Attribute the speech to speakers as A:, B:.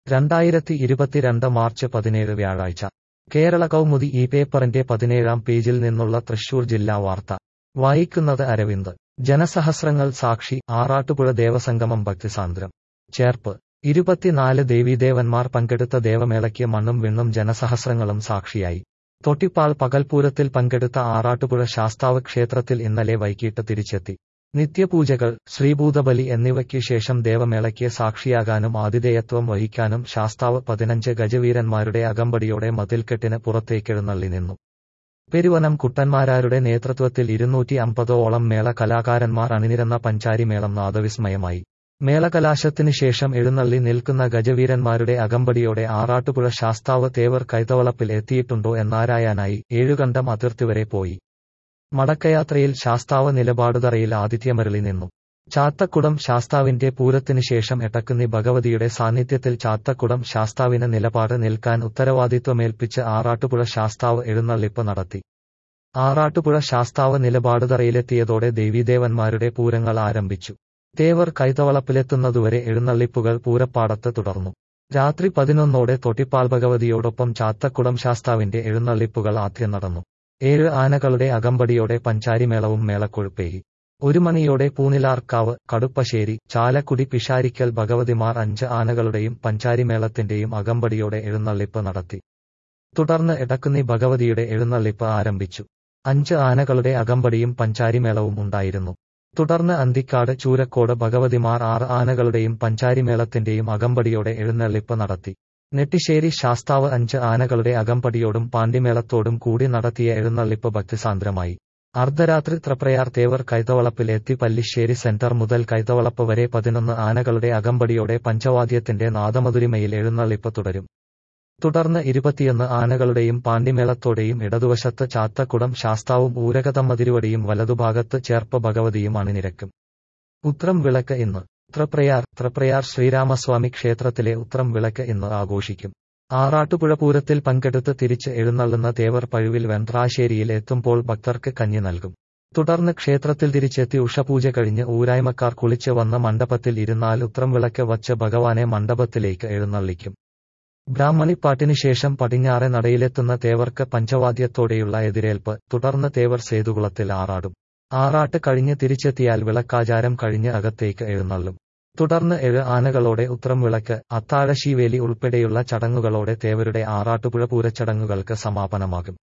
A: രണ്ടായിരത്തി ഇരുപത്തിരണ്ട് മാർച്ച് പതിനേഴ് വ്യാഴാഴ്ച കേരള കൗമുദി ഈ പേപ്പറിന്റെ പതിനേഴാം പേജിൽ നിന്നുള്ള തൃശൂർ ജില്ലാ വാർത്ത വായിക്കുന്നത് അരവിന്ദ് ജനസഹസ്രങ്ങൾ സാക്ഷി ആറാട്ടുപുഴ ദേവസംഗമം ഭക്തിസാന്ദ്രം ചേർപ്പ് ഇരുപത്തിനാല് ദേവീദേവന്മാർ പങ്കെടുത്ത ദേവമേളയ്ക്ക് മണ്ണും വിണ്ണും ജനസഹസ്രങ്ങളും സാക്ഷിയായി തൊട്ടിപ്പാൾ പകൽപൂരത്തിൽ പങ്കെടുത്ത ആറാട്ടുപുഴ ശാസ്താവ് ക്ഷേത്രത്തിൽ ഇന്നലെ വൈകിട്ട് തിരിച്ചെത്തി നിത്യപൂജകൾ ശ്രീഭൂതബലി എന്നിവയ്ക്ക് ശേഷം ദേവമേളയ്ക്ക് സാക്ഷിയാകാനും ആതിഥേയത്വം വഹിക്കാനും ശാസ്താവ് പതിനഞ്ച് ഗജവീരന്മാരുടെ അകമ്പടിയോടെ മതിൽക്കെട്ടിന് പുറത്തേക്കെഴുന്നള്ളി നിന്നു പെരുവനം കുട്ടന്മാരാരുടെ നേതൃത്വത്തിൽ ഇരുന്നൂറ്റി അമ്പതോളം മേള കലാകാരന്മാർ അണിനിരന്ന പഞ്ചാരിമേളം നാദവിസ്മയമായി മേളകലാശത്തിന് ശേഷം എഴുന്നള്ളി നിൽക്കുന്ന ഗജവീരന്മാരുടെ അകമ്പടിയോടെ ആറാട്ടുപുഴ ശാസ്താവ് തേവർ കൈതവളപ്പിൽ എത്തിയിട്ടുണ്ടോ എന്നാരായാനായി ഏഴുകണ്ടം അതിർത്തി വരെ പോയി മടക്കയാത്രയിൽ ശാസ്താവ് നിലപാടുതറയിൽ ആതിഥ്യമരളി നിന്നു ചാത്തക്കുടം ശാസ്താവിന്റെ പൂരത്തിന് ശേഷം എട്ടക്കുന്നി ഭഗവതിയുടെ സാന്നിധ്യത്തിൽ ചാത്തക്കുടം ശാസ്താവിന് നിലപാട് നിൽക്കാൻ ഉത്തരവാദിത്വമേൽപ്പിച്ച് ആറാട്ടുപുഴ ശാസ്താവ് എഴുന്നള്ളിപ്പ് നടത്തി ആറാട്ടുപുഴ ശാസ്താവ് നിലപാടുതറയിലെത്തിയതോടെ ദേവീദേവന്മാരുടെ പൂരങ്ങൾ ആരംഭിച്ചു തേവർ കൈതവളപ്പിലെത്തുന്നതുവരെ എഴുന്നള്ളിപ്പുകൾ പൂരപ്പാടത്ത് തുടർന്നു രാത്രി പതിനൊന്നോടെ തൊട്ടിപ്പാൽ ഭഗവതിയോടൊപ്പം ചാത്തക്കുടം ശാസ്താവിന്റെ എഴുന്നള്ളിപ്പുകൾ ആദ്യം നടന്നു ഏഴ് ആനകളുടെ അകമ്പടിയോടെ പഞ്ചാരിമേളവും മേളക്കൊഴുപ്പേകി ഒരു മണിയോടെ പൂനിലാർക്കാവ് കടുപ്പശ്ശേരി ചാലക്കുടി പിഷാരിക്കൽ ഭഗവതിമാർ അഞ്ച് ആനകളുടെയും പഞ്ചാരിമേളത്തിന്റെയും അകമ്പടിയോടെ എഴുന്നള്ളിപ്പ് നടത്തി തുടർന്ന് എടക്കുന്നി ഭഗവതിയുടെ എഴുന്നള്ളിപ്പ് ആരംഭിച്ചു അഞ്ച് ആനകളുടെ അകമ്പടിയും പഞ്ചാരിമേളവും ഉണ്ടായിരുന്നു തുടർന്ന് അന്തിക്കാട് ചൂരക്കോട് ഭഗവതിമാർ ആറ് ആനകളുടെയും പഞ്ചാരിമേളത്തിന്റെയും അകമ്പടിയോടെ എഴുന്നള്ളിപ്പ് നടത്തി നെട്ടിശ്ശേരി ശാസ്താവ് അഞ്ച് ആനകളുടെ അകമ്പടിയോടും പാണ്ടിമേളത്തോടും കൂടി നടത്തിയ എഴുന്നള്ളിപ്പ് ഭക്തിസാന്ദ്രമായി അർദ്ധരാത്രി ത്രപ്രയാർ തേവർ കൈതവളപ്പിൽ എത്തി പല്ലിശ്ശേരി സെന്റർ മുതൽ കൈതവളപ്പ് വരെ പതിനൊന്ന് ആനകളുടെ അകമ്പടിയോടെ പഞ്ചവാദ്യത്തിന്റെ നാദമധുരിമയിൽ എഴുന്നള്ളിപ്പ് തുടരും തുടർന്ന് ഇരുപത്തിയൊന്ന് ആനകളുടെയും പാണ്ടിമേളത്തോടെയും ഇടതുവശത്ത് ചാത്തക്കുടം ശാസ്താവും ഊരകതമ്മതിരുവടിയും വലതുഭാഗത്ത് ചേർപ്പ് ഭഗവതിയും അണിനിരക്കും ഉത്രം വിളക്ക് ഇന്ന് ത്രപ്രയാർ ത്രപ്രയാർ ശ്രീരാമസ്വാമി ക്ഷേത്രത്തിലെ ഉത്രം വിളക്ക് ഇന്ന് ആഘോഷിക്കും ആറാട്ടുപുഴ പൂരത്തിൽ പങ്കെടുത്ത് തിരിച്ച് എഴുന്നള്ളുന്ന തേവർ പഴുവിൽ വെന്ത്രാശ്ശേരിയിൽ എത്തുമ്പോൾ ഭക്തർക്ക് കഞ്ഞി നൽകും തുടർന്ന് ക്ഷേത്രത്തിൽ തിരിച്ചെത്തി ഉഷപൂജ കഴിഞ്ഞ് ഊരായ്മക്കാർ കുളിച്ച് വന്ന മണ്ഡപത്തിൽ ഇരുന്നാൽ ഉത്രം വിളക്ക് വച്ച് ഭഗവാനെ മണ്ഡപത്തിലേക്ക് എഴുന്നള്ളിക്കും ബ്രാഹ്മണിപ്പാട്ടിന് ശേഷം പടിഞ്ഞാറെ നടയിലെത്തുന്ന തേവർക്ക് പഞ്ചവാദ്യത്തോടെയുള്ള എതിരേൽപ്പ് തുടർന്ന് തേവർ സേതുകുളത്തിൽ ആറാടും ആറാട്ട് കഴിഞ്ഞ് തിരിച്ചെത്തിയാൽ വിളക്കാചാരം കഴിഞ്ഞ് അകത്തേക്ക് എഴുന്നള്ളും തുടർന്ന് ഏഴ് ആനകളോടെ ഉത്രം വിളക്ക് അത്താഴശീവേലി ഉൾപ്പെടെയുള്ള ചടങ്ങുകളോടെ തേവരുടെ ആറാട്ടുപുഴ പൂരച്ചടങ്ങുകൾക്ക് സമാപനമാകും